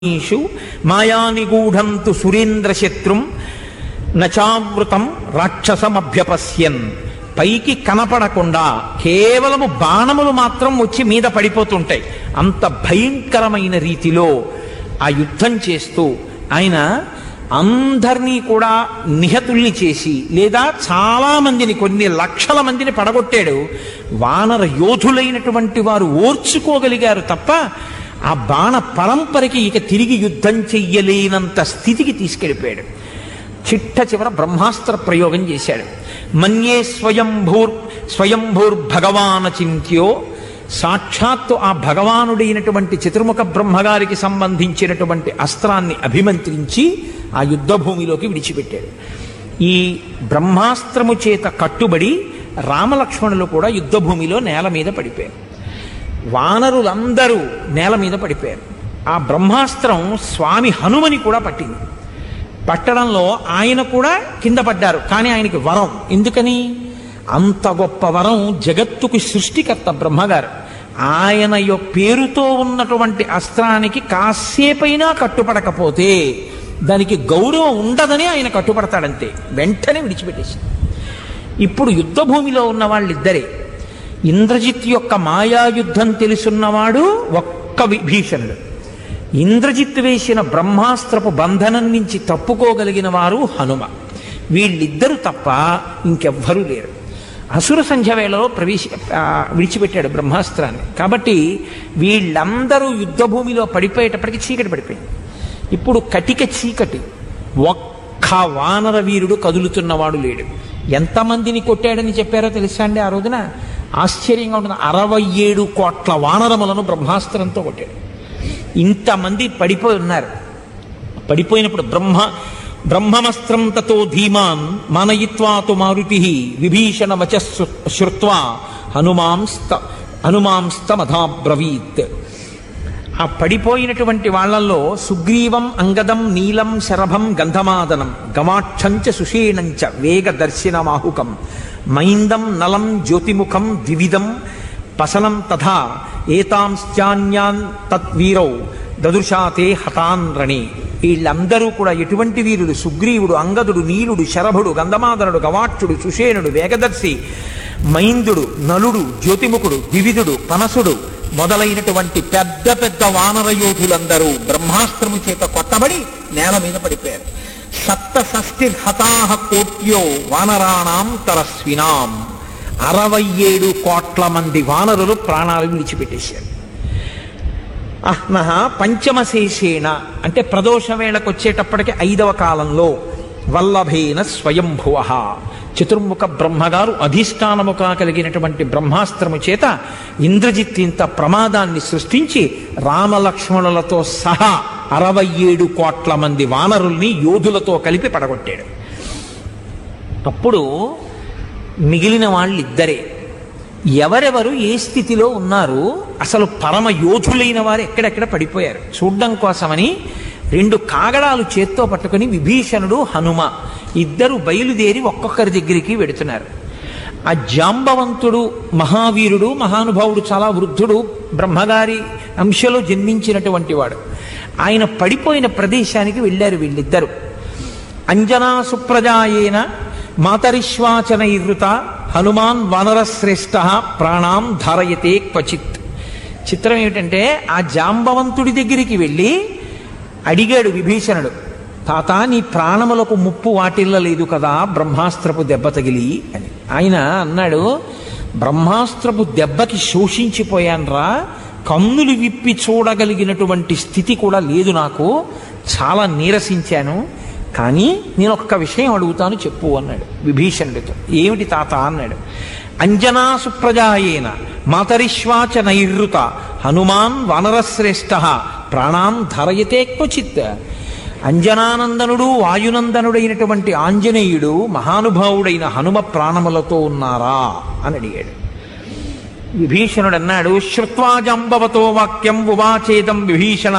ఈషు మాయానిగూఢం తు సురేంద్రశత్రుం నచావృతం రాక్షసమభ్యపశ్యన్ పైకి కనపడకుండా కేవలము బాణములు మాత్రం వచ్చి మీద పడిపోతుంటాయి అంత భయంకరమైన రీతిలో ఆ యుద్ధం చేస్తూ ఆయన అందరినీ కూడా నిహతుల్ని చేసి లేదా చాలా మందిని కొన్ని లక్షల మందిని పడగొట్టాడు వానర యోధులైనటువంటి వారు ఓర్చుకోగలిగారు తప్ప ఆ బాణ పరంపరకి ఇక తిరిగి యుద్ధం చెయ్యలేనంత స్థితికి తీసుకెళ్ళిపోయాడు చిట్ట చివర బ్రహ్మాస్త్ర ప్రయోగం చేశాడు మన్యే స్వయంభూర్ స్వయంభూర్ భగవాన చింత్యో సాక్షాత్తు ఆ భగవానుడైనటువంటి చతుర్ముఖ బ్రహ్మగారికి సంబంధించినటువంటి అస్త్రాన్ని అభిమంత్రించి ఆ యుద్ధ భూమిలోకి విడిచిపెట్టాడు ఈ బ్రహ్మాస్త్రము చేత కట్టుబడి రామలక్ష్మణులు కూడా యుద్ధ భూమిలో నేల మీద పడిపోయారు వానరులందరూ నేల మీద పడిపోయారు ఆ బ్రహ్మాస్త్రం స్వామి హనుమని కూడా పట్టింది పట్టడంలో ఆయన కూడా కింద పడ్డారు కానీ ఆయనకి వరం ఎందుకని అంత గొప్ప వరం జగత్తుకు సృష్టికర్త బ్రహ్మగారు ఆయన యొక్క పేరుతో ఉన్నటువంటి అస్త్రానికి కాసేపైనా కట్టుపడకపోతే దానికి గౌరవం ఉండదని ఆయన కట్టుపడతాడంతే వెంటనే విడిచిపెట్టేసి ఇప్పుడు యుద్ధ భూమిలో ఉన్న వాళ్ళిద్దరే ఇంద్రజిత్ యొక్క మాయాయుద్ధం తెలుసున్నవాడు ఒక్క విభీషణుడు ఇంద్రజిత్ వేసిన బ్రహ్మాస్త్రపు బంధనం నుంచి తప్పుకోగలిగిన వారు హనుమ వీళ్ళిద్దరు తప్ప ఇంకెవ్వరూ లేరు అసుర సంధ్య వేళలో ప్రవేశ ఆ, విడిచిపెట్టాడు బ్రహ్మాస్త్రాన్ని కాబట్టి వీళ్ళందరూ యుద్ధ భూమిలో పడిపోయేటప్పటికి చీకటి పడిపోయింది ఇప్పుడు కటిక చీకటి ఒక్క వానర వీరుడు కదులుతున్నవాడు లేడు ఎంతమందిని కొట్టాడని చెప్పారో తెలుసా అండి ఆ రోజున ఆశ్చర్యంగా ఉంటుంది అరవై ఏడు కోట్ల వానరములను బ్రహ్మాస్త్రంతో కొట్టాడు ఇంతమంది పడిపోయి ఉన్నారు పడిపోయినప్పుడు బ్రహ్మ బ్రహ్మమస్త్రం తతో ధీమాన్ మానయిత్వాతు మారుతి విభీషణ వచ శ్రుత్వా హనుమాంస్త హనుమాంస్తమధాబ్రవీత్ ఆ పడిపోయినటువంటి వాళ్ళల్లో సుగ్రీవం అంగదం నీలం శరభం గంధమాదనం గమాక్షంచ సుషేణంచ వేగదర్శినమాహుకం మైందం నలం జ్యోతిముఖం ద్వివిధం పసనం తథా ఏతాంశ్చాన్యాన్ తద్వీరౌ దదుర్శాతే హతాన్ రణి వీళ్ళందరూ కూడా ఎటువంటి వీరుడు సుగ్రీవుడు అంగదుడు నీలుడు శరభుడు గంధమాదనుడు గవాక్షుడు సుషేణుడు వేగదర్శి మైందుడు నలుడు జ్యోతిముఖుడు ద్వివిధుడు పనసుడు మొదలైనటువంటి పెద్ద పెద్ద వానర యోధులందరూ బ్రహ్మాస్త్రము చేత కొట్టబడి నేల మీద పడిపోయారు సప్త షష్టి హతాహ కోట్యో వానరాణాం తరస్వినాం అరవై ఏడు కోట్ల మంది వానరులు ప్రాణాలు విడిచిపెట్టేశారు అహ్నహ పంచమశేషేణ అంటే ప్రదోష వేళకు వచ్చేటప్పటికి ఐదవ కాలంలో వల్లభేన స్వయంభువ చతుర్ముఖ బ్రహ్మగారు అధిష్టానముగా కలిగినటువంటి బ్రహ్మాస్త్రము చేత ఇంద్రజిత్ ఇంత ప్రమాదాన్ని సృష్టించి రామలక్ష్మణులతో సహా అరవై ఏడు కోట్ల మంది వానరుల్ని యోధులతో కలిపి పడగొట్టాడు అప్పుడు మిగిలిన వాళ్ళిద్దరే ఎవరెవరు ఏ స్థితిలో ఉన్నారు అసలు పరమ యోధులైన వారు ఎక్కడెక్కడ పడిపోయారు చూడ్డం కోసమని రెండు కాగడాలు చేత్తో పట్టుకుని విభీషణుడు హనుమ ఇద్దరు బయలుదేరి ఒక్కొక్కరి దగ్గరికి వెడుతున్నారు ఆ జాంబవంతుడు మహావీరుడు మహానుభావుడు చాలా వృద్ధుడు బ్రహ్మగారి అంశలో జన్మించినటువంటి వాడు ఆయన పడిపోయిన ప్రదేశానికి వెళ్ళారు వీళ్ళిద్దరు అంజనా సుప్రజాయేన మాతరిశ్వాచనైర్ృత హనుమాన్ వానరశ్రేష్ఠ ప్రాణాం ధారయతే క్వచిత్ చిత్రం ఏమిటంటే ఆ జాంబవంతుడి దగ్గరికి వెళ్ళి అడిగాడు విభీషణుడు తాత నీ ప్రాణములకు ముప్పు వాటిల్లలేదు కదా బ్రహ్మాస్త్రపు దెబ్బ తగిలి అని ఆయన అన్నాడు బ్రహ్మాస్త్రపు దెబ్బకి శోషించిపోయాన్రా కన్నులు విప్పి చూడగలిగినటువంటి స్థితి కూడా లేదు నాకు చాలా నీరసించాను కానీ నేను ఒక్క విషయం అడుగుతాను చెప్పు అన్నాడు విభీషణుడితో ఏమిటి తాత అన్నాడు అంజనా సుప్రజాయేన మాతరిశ్వాచ నైరుత హనుమాన్ వానరశ్రేష్ఠ ప్రాణాం ధరయతే క్వచిత్ అంజనానందనుడు వాయునందనుడైనటువంటి ఆంజనేయుడు మహానుభావుడైన హనుమ ప్రాణములతో ఉన్నారా అని అడిగాడు విభీషణుడు అన్నాడు శ్రుత్వాజంబవతో వాక్యం ఉవాచేదం విభీషణ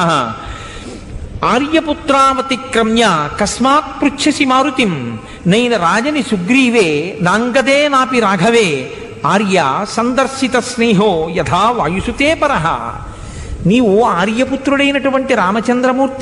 ఆర్యపుత్రావతిక్రమ్య కస్మాత్ పృచ్ఛసి మారుతిం నైన రాజని సుగ్రీవే నాంగదే నాపి రాఘవే ఆర్య సందర్శిత స్నేహో యథా వాయుసుతే పరః నీవు ఆర్యపుత్రుడైనటువంటి రామచంద్రమూర్తి